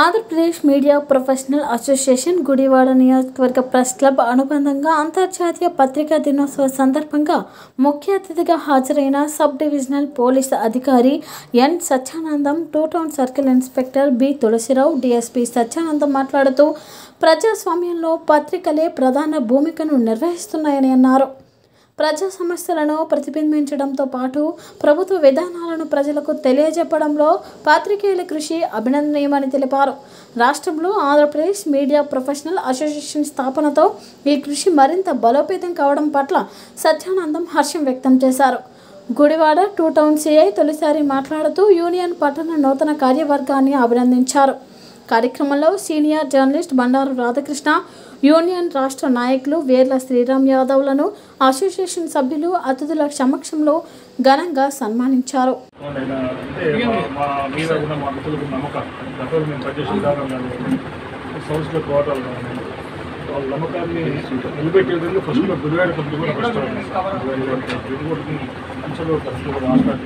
Andhra Pradesh media professional association Gudivada నియోజకవర్గ press club అనుబంధంగా అంతర్జాతీయ పత్రికా దినోత్సవ సందర్భంగా ముఖ్య అతిథిగా హాజరైన సబ్ డివిజనల్ పోలీస్ అధికారి N Satyanandam two town circle inspector B Tulasirao DSP Satyanandam మాట్లాడుతూ ప్రజాస్వామ్యంలో పత్రికలే ప్రధాన భూమికను నిర్వహిస్తున్నాయని అన్నారు ప్రజా సమస్యలను ప్రతిబింబించడంతో పాటు ప్రభుత్వ విధానాలను ప్రజలకు తెలియజెప్పడంలో పాత్రికేయుల కృషి అభినందనీయమని తెలిపారు రాష్ట్రంలో ఆంధ్రప్రదేశ్ మీడియా ప్రొఫెషనల్ అసోసియేషన్ స్థాపనతో ఈ కృషి మరింత బలోపేతం కావడం పట్ల సత్యానందం హర్షం వ్యక్తం చేశారు గుడివాడ టూ టౌన్ సిఐ తొలిసారి మాట్లాడుతూ యూనియన్ పట్టణ నూతన కార్యవర్గాన్ని అభినందించారు కార్యక్రమంలో senior journalist Bandaru Radhakrishna union రాష్ట్ర నాయకులు వేర్ల శ్రీరామ్ యాదవ్లను అసోసియేషన్ సభ్యులు అతిథుల సమక్షంలో ఘనంగా సన్మానించారు వాళ్ళైనా అంటే మా- మా మీద ఉన్న మా మిత్రులకు నమ్మకం గతంలో మేము పనిచేసిన విధానం కానీ సంస్థల కోటాలు కానీ వాళ్ళ నమ్మకాన్ని నిలబెట్టే విధంగా ఫస్ట్ గుడివాడ కంపెనీ కూడా ఫస్ట్ గుడిగోడికి అంచెలో పరిస్థితులు కూడా రాష్ట్రానికి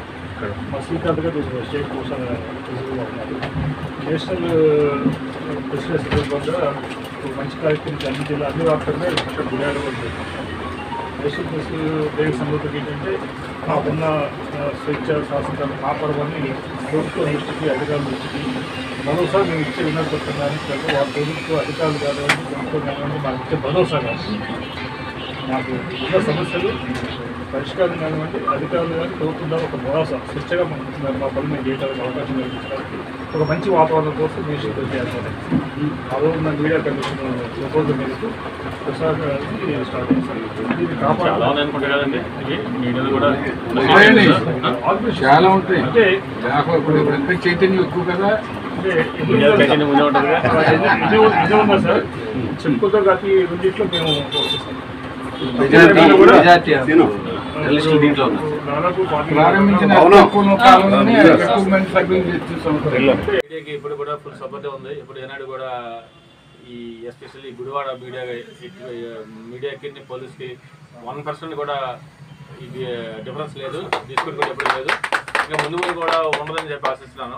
మా శ్రీకాంత్ గారు ఇది స్టేట్ కోసం ప్రెసిడెంట్గా ఉన్నారు నేషనల్ ప్రెసిడెంట్ సందర్భంగా ఒక మంచి కార్యక్రమం అన్ని జిల్లా అన్ని రాష్ట్రాల్లో ఇక్కడ గుడివాడ ఉంది నేషనల్ ప్రెస్ డేకి సందర్భంగా ఏంటంటే మాకున్న ఆ, స్వేచ్ఛ శాసనాలు కాపాడమని ప్రభుత్వ దృష్టికి అధికారుల దృష్టికి భరోసా మేము ఇచ్చే వినర్పడుతున్నాను వాళ్ళ ప్రభుత్వ అధికారులు కానివ్వండి ప్రభుత్వం కానివ్వండి మాకు ఇచ్చే భరోసా కాదు మాకు ఉన్న సమస్యలు పరిష్కారం కానివ్వండి అధికారులు కానీ ప్రభుత్వం ద్వారా ఒక భరోసా స్వేచ్ఛగా మనం మా పనులు మేము చేయడానికి అవకాశం కల్పించడానికి ఒక మంచి వాతావరణం కోసం దేశం చేయాలి ఆ రోజు నా మీడియా కమిషన్ ప్రపోజల్ మేరకు ప్రసాద్ గారికి స్టార్ట్ చేశాను దీన్ని చాలా కాపాడాలి ఉన్నాయి అనుకుంటా కదండి ఇవి మీడియాలో కూడా ఉన్నాయండి. చాలా ఉంటాయి అంటే నాకు ఇప్పుడు ఎంత చైతన్యం ఎక్కువ కదా అంటే మీడియా చైతన్యం ముందే ఉంటుంది కదా ఇదే ఇదే ఉందా సార్ చెప్పుకుంటూ కాకి రెండిట్లో మేము మెజార్టీ కూడా మెజార్టీ దీంట్లో ఉన్నా దాదాపు పార్టీ ప్రారంభించిన తక్కువ కాలంలోనే ఎక్కువ మంది సభ్యులు చేస్తూ సంవత్సరం మీడియాకి ఇప్పుడు కూడా ఫుల్ సపోర్ట్ ఉంది ఇప్పుడు ఏనాడు కూడా ఈ ఎస్పెషల్లీ గుడివాడ మీడియా మీడియాకి పోలీస్కి వన్ పర్సెంట్ కూడా ఇది డిఫరెన్స్ లేదు డిస్ప్యూట్ కూడా ఎప్పుడు లేదు ఇంకా ముందు ముందు కూడా ఉండదని చెప్పి ఆశిస్తున్నాను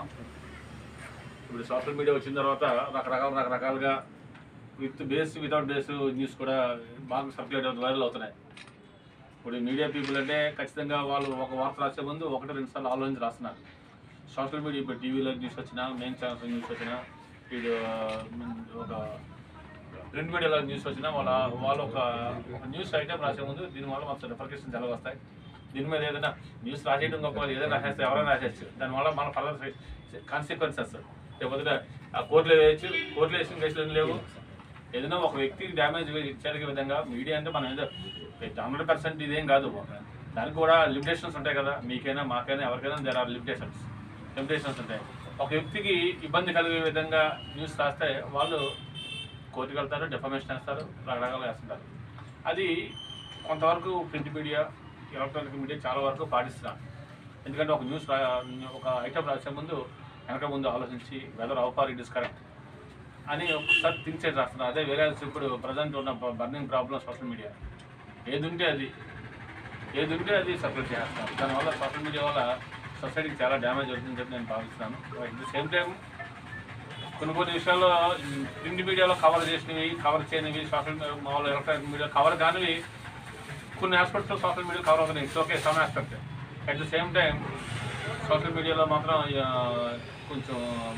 ఇప్పుడు సోషల్ మీడియా వచ్చిన తర్వాత రకరకాల రకరకాలుగా with base without base news కూడా బాగా సర్క్యులేట్ అవుతుంది వైరల్ అవుతున్నాయి ఇప్పుడు మీడియా పీపుల్ అంటే ఖచ్చితంగా వాళ్ళు ఒక వార్త రాసే ముందు ఒకటి రెండు సార్లు ఆలోచించి రాస్తున్నారు సోషల్ మీడియా ఇప్పుడు టీవీలో న్యూస్ వచ్చినా మెయిన్ ఛానల్స్ న్యూస్ వచ్చినా ఇది ఆ, ఒక ప్రింట్ మీడియాలో న్యూస్ వచ్చినా వాళ్ళ వాళ్ళు ఒక న్యూస్ ఐటమ్ రాసే ముందు దీనివల్ల మనకు రిఫర్కేషన్స్ ఎలా వస్తాయి దీని మీద ఏదైనా న్యూస్ రాసేయడం గొప్ప ఏదైనా రాసేస్తే ఎవరైనా రాసేయచ్చు దానివల్ల మన ఫర్దర్ కాన్సిక్వెన్సెస్ లేకపోతే ఆ కోర్టులో వేయచ్చు కోర్టులో వేసిన కేసులు ఏం లేవు ఏదైనా ఒక వ్యక్తికి డ్యామేజ్ జరిగే విధంగా మీడియా అంటే మనం ఏదో హండ్రెడ్ పర్సెంట్ ఇదేం కాదు దానికి కూడా లిమిటేషన్స్ ఉంటాయి కదా మీకైనా మాకైనా ఎవరికైనా దేర్ ఆర్ లిమిటేషన్స్ లిమిటేషన్స్ ఉంటాయి ఒక వ్యక్తికి ఇబ్బంది కలిగే విధంగా న్యూస్ రాస్తే వాళ్ళు కోర్టుకు వెళ్తారు డెఫమేషన్ వేస్తారు రకరకాలు వేస్తుంటారు అది కొంతవరకు ప్రింట్ మీడియా ఎలక్ట్రానిక్ మీడియా చాలా వరకు పాటిస్తున్నారు ఎందుకంటే ఒక న్యూస్ రా ఒక ఐటమ్ రాసే ముందు వెనక ముందు ఆలోచించి వెదర్ అవపార్ ఇట్ ఇస్ కరెక్ట్ అని ఒకసారి థింక్ చేసి రాస్తున్నారు అదే వేరే ఇప్పుడు ప్రజెంట్ ఉన్న బర్నింగ్ ప్రాబ్లమ్ సోషల్ మీడియా ఏది ఉంటే అది ఏది ఉంటే అది సపరేట్ చేస్తారు దానివల్ల సోషల్ మీడియా వల్ల సొసైటీకి చాలా డ్యామేజ్ అవుతుందని చెప్పి నేను భావిస్తున్నాను అట్ ది సేమ్ టైం కొన్ని కొన్ని విషయాల్లో ప్రింట్ మీడియాలో కవర్ చేసినవి కవర్ చేయనివి సోషల్ మామూలు ఎలక్ట్రానిక్ మీడియా కవర్ కానివి కొన్ని ఆస్పెక్ట్స్ సోషల్ మీడియా కవర్ అవుతున్నాయి it's okay some aspect at the same time social మీడియాలో మాత్రం ఆ, కొంచెం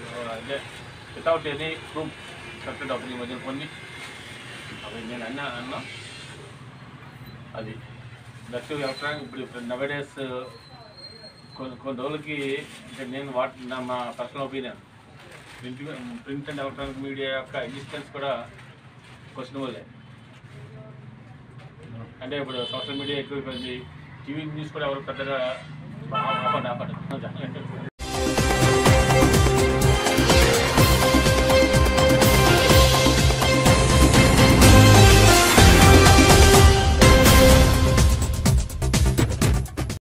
వితౌట్ ఎనీ ప్రూఫ్ సక్సెస్ అవుతుంది ఈ మధ్య కొన్ని అవి నేను అన్నా అన్నా అది దట్ ఎలక్ట్రానిక్ ఇప్పుడు ఇప్పుడు నవడేస్ కొన్ని కొన్ని రోజులకి అంటే నేను వాటి నా మా personal opinion print print and electronic media యొక్క ఎగ్జిస్టెన్స్ కూడా క్వశ్చనబుల్ అంటే ఇప్పుడు సోషల్ మీడియా ఎక్కువైపోయింది టీవీ న్యూస్ కూడా ఎవరు పెద్దగా ఆపండి ఆపండి